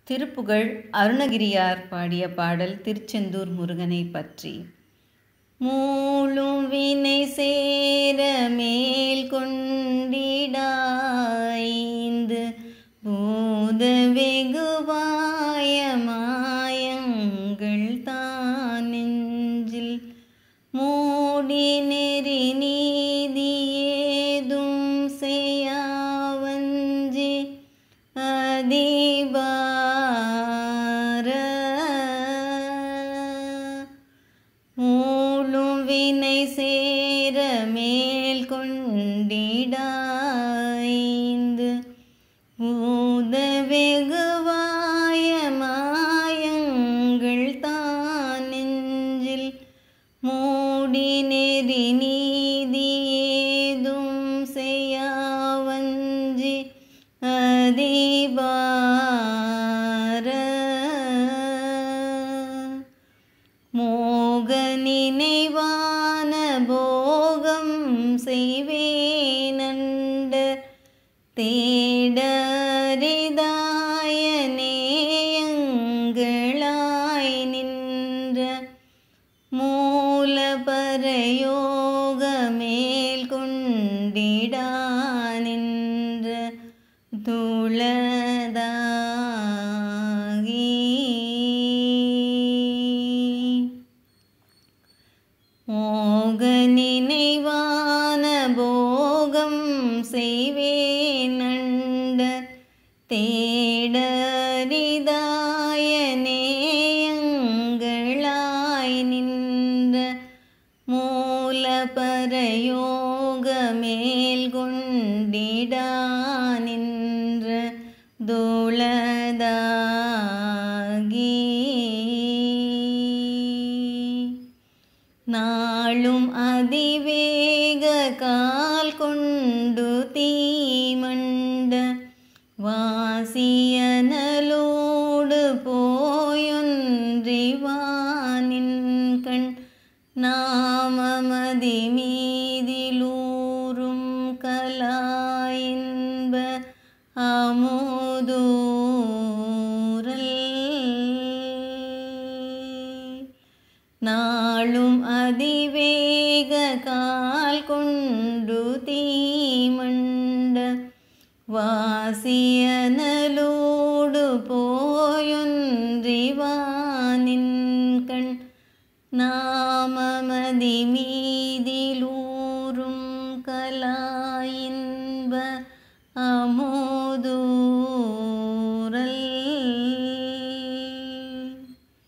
திருப்புகழ் அருணகிரியார் பாடிய பாடல் திருச்செந்தூர் முருகனை பற்றி மூளும் வினை சேர மேல் கொண்டிடாய்ந்து பூத வெகுவாய மாயங்கள் தான் நெஞ்சில் மூடி நெறி நீதி ஏதும் செய்யாவஞ்சி அதிபார மூளும் வினை சேர மேல் கொண்டிடாய்ந்து பூத வெகுவாய மாயங்கள் தான் நெஞ்சில் மூடி நெறி நீதி ஏதும் செய்யாவஞ்சி அதிபார மோக நினைவான போகம் செய்வேனண்ட தேடரிதாய நேயங்களாய் நின்ற மூல பரயோக மேல் கொண்டிடா நின்ற துளதாகி மோக நினைவான போகம் செய்வேனண்ட தேடரிதாய நேயங்களாய் நின்ற மூல பரயோக மேல் கொண்டிடா நின்ற துளதாகி நாளும் அதிவேக கால் கொண்டு தீமண்ட வாசியனலோடு போயொன்றிவானின் கண் நாமமதி மீதிலூரும் கலாயின்ப அமுதூரல் நாளும் அதிவேக கால் கொண்டு தீமண்ட வாசியனலோடு போயொன்றிவானின் கண் நாமமதி மீதிலூரும் கலாயின்ப அமுதூரல்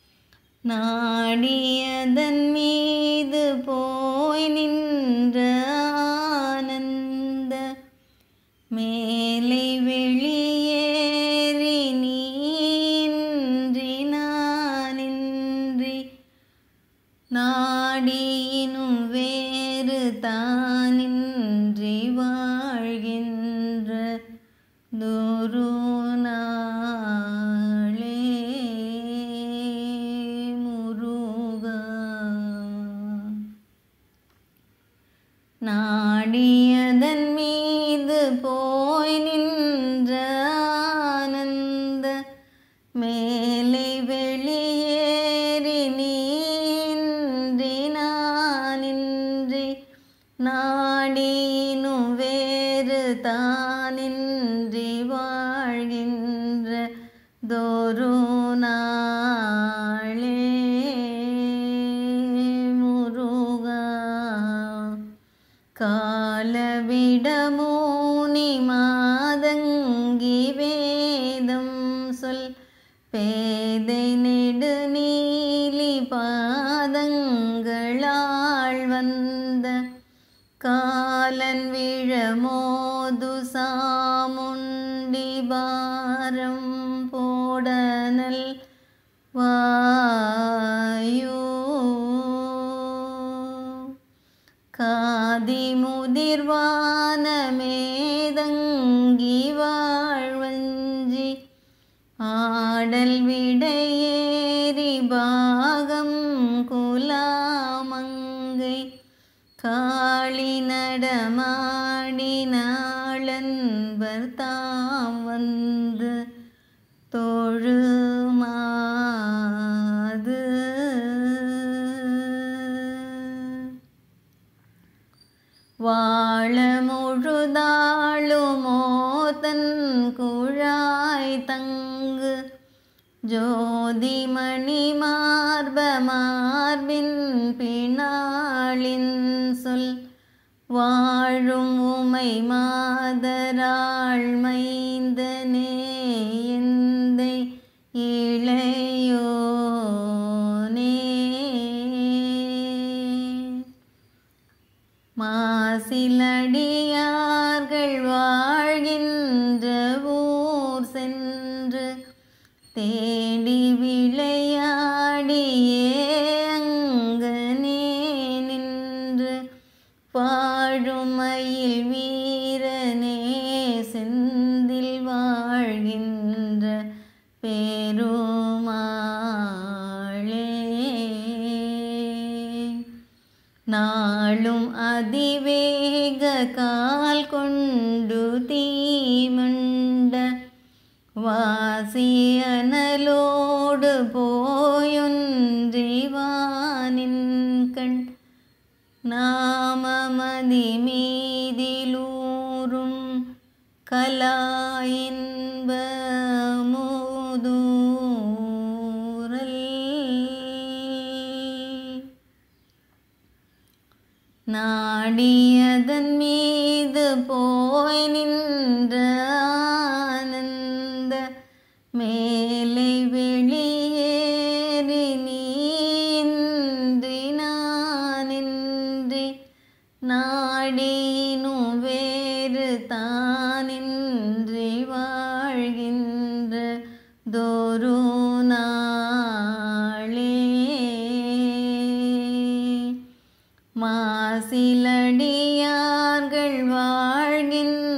நாடியதன் மீது போய் நின்ற ஆனந்த மேலை வெளியேறி நீன்றி நானின்றி நாடியினும் வேறு தானின்றி வாழ்கின்ற துரு நாளே முருகா நாடியதன் மீது போய் நின்ற ஆனந்த மேலை வெளியேறி நீன்றி நானின்றி நாடினும் வேறு தானின்றி வாழ்கின்ற தொரு நாளே முருகா காலவிடமூனி மாதங்கி வேதம் சொல் பேதை நெடு நீலி பாதங்களாள் வந்த காலன் விழமோது சாமுண்டி பாரம் போடனல் வாயோ காதி முதிர்வான மேதங்கி வாழ்வஞ்சி ஆடல் விடையேறி பாகம் குலாமங்கை காளி நடமாடினாளன்பர் தாம் வந்து தொழு வாழ முழுதாளுமோ தன் குழாய் தங்கு ஜோதிமணி மார்ப மார்பின் பிணாளின் சொல் வாழும் உமை மாதராள் மைந்தனே எந்தை இளையோனே மாசிலடியார்கள் வாழ்கின்ற ஊர் சென்று தேடி விளையாடியே அங்கனே நின்று பாழுமையில் வீரனே செந்தில் வாழ்கின்ற பெருமாளே நாளும் அதிவேக கால் கொண்டு தீமண்ட வாசியனலோடு போயொன்றிவானின் கண் நாமமதி மீதிலூரும் கலாயின்ப மூதூரல் நாடியதன் மீது போய் நின்ற ஆனந்த மேலை வெளியேறி நீன்றி நானின்றி நாடினும் வேறு தானின்றி வாழ்கின்ற தோரு நாளே மாசிலடியார்கள் வாழ்கின்ற